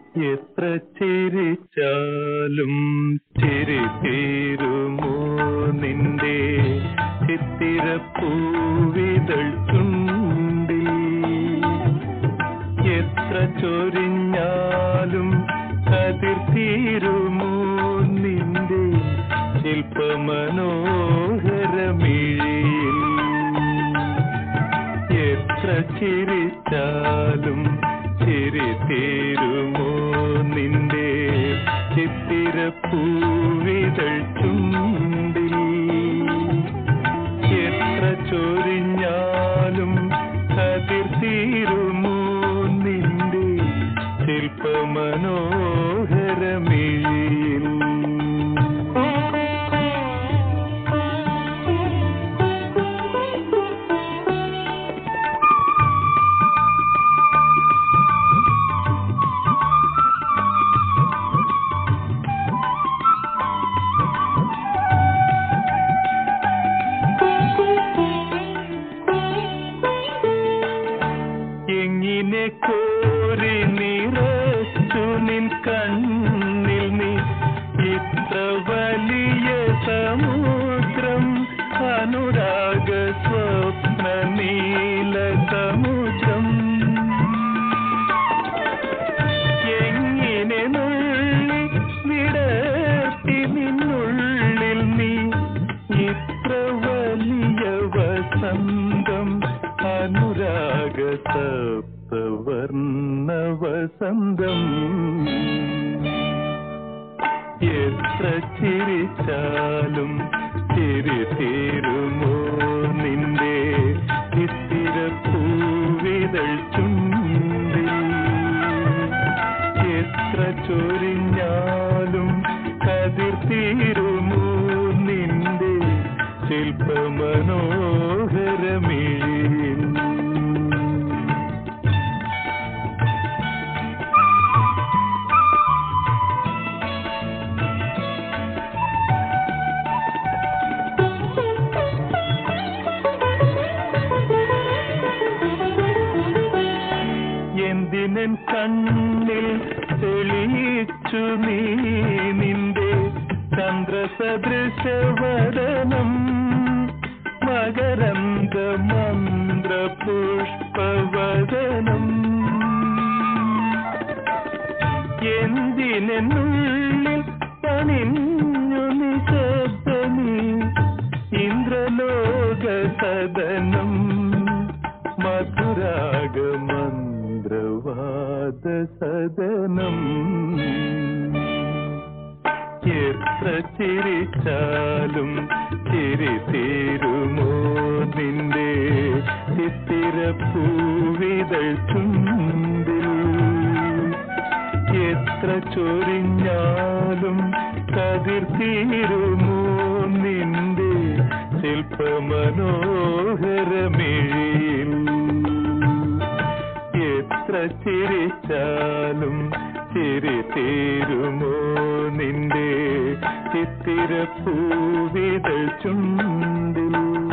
എത്ര ചിരിച്ചാലും ചിരി തീരുമോ നിന്റെ ചിത്തിരപ്പൂവിതൾ ചുണ്ടിൽ എത്ര ചൊരിഞ്ഞാലും കതിർ തീരുമോ നിന്റെ ശില്പമനോഹരമിഴിയിൽ എത്ര ചിരിച്ചാലും ചിരി തീരുമോ നിന്റെ ചിത്തിരപ്പൂവിതൾ ചുണ്ടിൽ എത്ര ചൊരിഞ്ഞാലും കതിർ തീരുമോ നിന്റെ ശില്പമനോഹരമിഴിയിൽ എങ്ങിനെ കോരി നിറച്ചു നിൻ കണ്ണിൽ നീ ഇത്ര വലിയ സമുദ്രം അനുരാഗ സ്വപ്ന നീല സമുദ്രം എങ്ങിനെ നുള്ളി വിടർത്തി നിന്നുള്ളിൽ നീ ഇത്ര വലിയ വസന്തം അനുരാഗ സപ്തവർണ്ണ വസന്തം എത്ര ചിരിച്ചാലും ചിരി തീരുമോ നിന്റെ ചിത്തിരപ്പൂവിതൾ ചുണ്ടിൽ എത്ര ചൊരിഞ്ഞാലും കതിർ തീരുമോ നിന്റെ ശില്പമനോഹരമിഴിയിൽ എന്തിനൻ കണ്ണിൽ തെളിയിച്ചു നീ നിന്റെ ചന്ദ്രസദൃശവദനം മകരന്ത മന്ത്ര പുഷ്പവദനം എന്തിനുള്ളിൽ പണിഞ്ഞു നിശബ്ദമീ ഇന്ദ്രലോക സദനം മധുരാഗമന്ത്രവാദ സദനം എത്ര ചിരിച്ചാലും ചിരി തീരുമോ നിന്റെ ചിത്തിരപ്പൂവിതൾ ചുണ്ടിൽ എത്ര ചൊരിഞ്ഞാലും കതിർ തീരുമോ നിന്റെ ശില്പമനോഹരമിഴിയിൽ എത്ര ചിരിച്ചാലും ചിരി തീരുമോ നിന്റെ ചിത്തിരപ്പൂവിതൾ ചുണ്ടിൽ